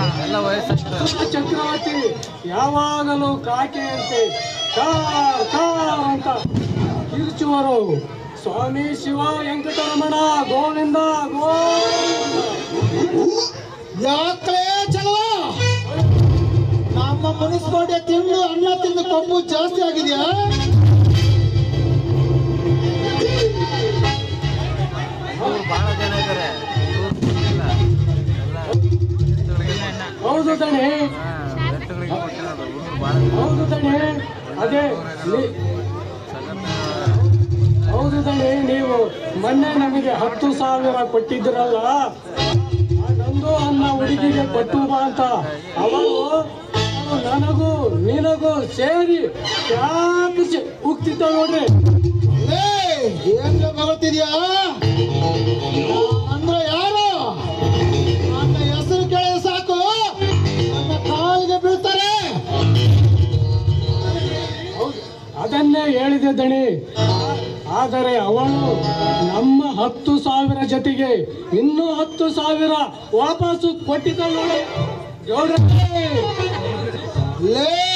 ಎಲ್ಲ ವಯಸ್ಸಾಗಿರೋ ಚಕ್ರವರ್ತಿ ಯಾವಾಗಲೂ ಕಾಕೆಯಂತೆ car car ಅಂತ ಕಿರುಚುವರು ಸ್ವಾಮಿ ಶಿವ ವೆಂಕಟರಮಣ ಗೋವಿಂದ ಗೋವಿಂದ ಯಾಕೆ ಚಲೋ ನಮ್ಮ ಮುನಿಸ್ಪಾಲ್ಟಿ ತಿಂದು ಅನ್ನ ತಿಂದು ಕೊಬ್ಬು ಜಾಸ್ತಿ ಆಗಿದೆಯಾ ಇವ್ರು ಬಹಳ ಜನ ಇದ್ದಾರೆ ಇವ್ರು ಇಲ್ಲ ಎಲ್ಲ ಎತ್ತುಗಳಿಗೆ ಅನ್ನ ಹೌದು ದಣಿ ಹಾ, ಎತ್ತುಗಳಿಗೆ ಕೊಟ್ಟಿರೋದು ಹುಡುಗರು ಬಹಳ ಹೌದು ದಣಿ ಅದೇ ನೀ- ಸಖತ್ ಹೌದು ದಣಿ ನೀವು ಮೊನ್ನೆ ನಮಗೆ ಹತ್ತು ಸಾವಿರ ಕೊಟ್ಟಿದ್ರಲ್ಲ ಆ ನಂದು ಅನ್ನ ಹುಡುಗಿಗೆ ಕೊಟ್ಟು ಬಾ ಅಂತ ಅವಳು ಅವಳು ನನಗೂ ನಿನಗೂ ಸೇರಿ ಕ್ಯಾಪಿಸಿ ಉಗ್ತಿದ್ದ ನೋಡ್ರಿ ಏ ಏನ್ ಮಗಳ್ತಿದ್ಯಾ ಅಂದ್ರೆ ಯಾರು ನನ್ನ ಹೆಸರು ಕೇಳಿದ್ರೆ ಸಾಕು ನನ್ನ ಕಾಲಿಗೆ ಬೀಳ್ತಾರೆ ಹೌದು ಅದನ್ನೇ ಹೇಳಿದೆ ದಣಿ ಆದರೆ ಅವಳು ನಮ್ಮ ಹತ್ತು ಸಾವಿರ ಜೊತೆಗೆ ಇನ್ನೂ ಹತ್ತು ಸಾವಿರ ವಾಪಸ್ಸು ಕೊಟ್ಟಿದ್ದ ನೋಡಿ ಗೌಡ್ರೆ ಲೇ